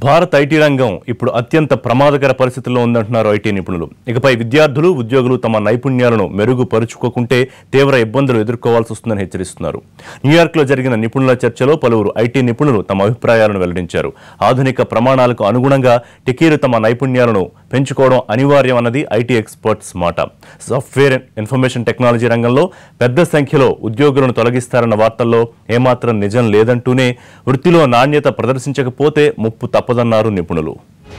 Bharat IT రంగం ఇప్పుడు అత్యంత ప్రమాదకర పరిస్థితుల్లో ఉందంటున్నారు ఐటీ నిపుణులు ఇకపై విద్యార్థులు ఉద్యోగులు తమ నైపుణ్యాలను మెరుగుపరుచుకోకుంటే తీవ్ర ఇబ్బందులు ఎదుర్కోవాల్సి వస్తుందని హెచ్చరిస్తున్నారు న్యూయార్క్లో జరిగిన నిపుణుల చర్చలో పలువురు ఐటీ నిపుణులు తమ అభిప్రాయాలను వెల్లడించారు ఆధునిక ప్రమాణాలకు అనుగుణంగా టికీలు తమ నైపుణ్యాలను పెంచుకోవడం అనివార్యం అన్నది ఐటీ ఎక్స్పర్ట్స్ మాట సాఫ్ట్వేర్ ఇన్ఫర్మేషన్ టెక్నాలజీ రంగంలో పెద్ద సంఖ్యలో ఉద్యోగులను తొలగిస్తారన్న వార్తల్లో ఏమాత్రం నిజం లేదంటూనే వృత్తిలో నాణ్యత ప్రదర్శించకపోతే ముప్పు తప్పదన్నారు నిపుణులు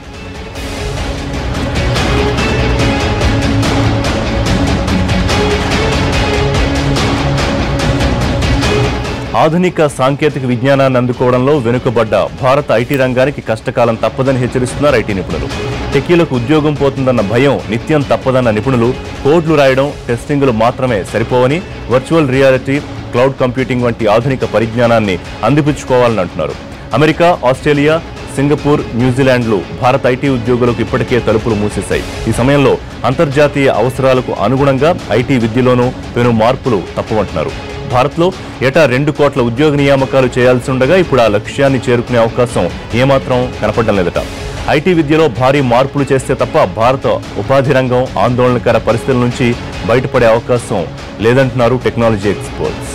ఆధునిక సాంకేతిక విజ్ఞానాన్ని అందుకోవడంలో వెనుకబడ్డ భారత ఐటీ రంగానికి కష్టకాలం తప్పదని హెచ్చరిస్తున్నారు ఐటీ నిపుణులు టెకీలకు ఉద్యోగం పోతుందన్న భయం నిత్యం తప్పదన్న నిపుణులు కోడ్లు రాయడం టెస్టింగులు మాత్రమే సరిపోవని వర్చువల్ రియాలిటీ క్లౌడ్ కంప్యూటింగ్ వంటి ఆధునిక పరిజ్ఞానాన్ని అందిపుచ్చుకోవాలని అంటున్నారు అమెరికా ఆస్ట్రేలియా సింగపూర్ న్యూజిలాండ్లు భారత ఐటీ ఉద్యోగులకు ఇప్పటికే తలుపులు మూసేశాయి ఈ సమయంలో అంతర్జాతీయ అవసరాలకు అనుగుణంగా ఐటీ విద్యలోనూ పెను మార్పులు తప్పవంటున్నారు భారత్లో ఏటా రెండు కోట్ల ఉద్యోగ నియామకాలు చేయాల్సి ఉండగా ఇప్పుడు ఆ లక్ష్యాన్ని చేరుకునే అవకాశం ఏమాత్రం కనపడడం లేదట ఐటీ విద్యలో భారీ మార్పులు చేస్తే తప్ప భారత ఉపాధి రంగం ఆందోళనకర పరిస్థితుల నుంచి బయటపడే అవకాశం లేదంటున్నారు టెక్నాలజీ ఎక్స్పర్ట్స్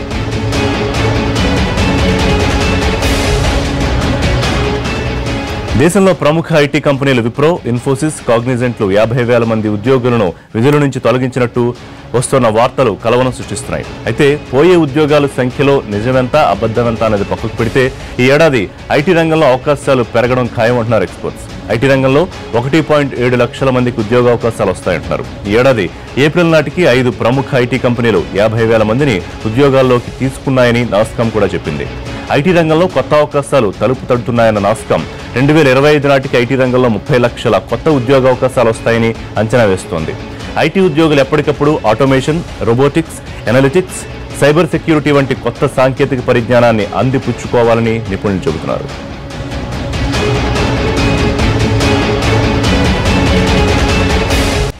దేశంలో ప్రముఖ ఐటీ కంపెనీలు విప్రో ఇన్ఫోసిస్ కాగ్నిజెంట్లు యాభై వేల మంది ఉద్యోగులను విధుల నుంచి తొలగించినట్టు వస్తున్న వార్తలు కలవరం సృష్టిస్తున్నాయి అయితే పోయే ఉద్యోగాల సంఖ్యలో నిజమెంత అబద్ధమెంత అనేది పక్కకు పెడితే ఈ ఏడాది ఐటీ రంగంలో అవకాశాలు పెరగడం ఖాయమంటున్నారు ఎక్స్పర్ట్స్ ఐటీ రంగంలో ఒకటి పాయింట్ ఏడు లక్షల మందికి ఉద్యోగ అవకాశాలు వస్తాయంటున్నారు ఈ ఏడాది ఏప్రిల్ నాటికి ఐదు ప్రముఖ ఐటీ కంపెనీలు యాభై వేల మందిని ఉద్యోగాల్లోకి తీసుకున్నాయని నాస్కామ్ కూడా చెప్పింది ఐటీ రంగంలో కొత్త అవకాశాలు తలుపు తడుతున్నాయన్న నాస్కామ్ రెండు వేల ఇరవై ఐదు నాటికి ఐటీ రంగంలో ముప్పై లక్షల కొత్త ఉద్యోగ అవకాశాలు వస్తాయని అంచనా వేస్తోంది ఐటీ ఉద్యోగులు ఎప్పటికప్పుడు automation robotics analytics cyber security వంటి కొత్త సాంకేతిక పరిజ్ఞానాన్ని అందిపుచ్చుకోవాలని నిపుణులు చెబుతున్నారు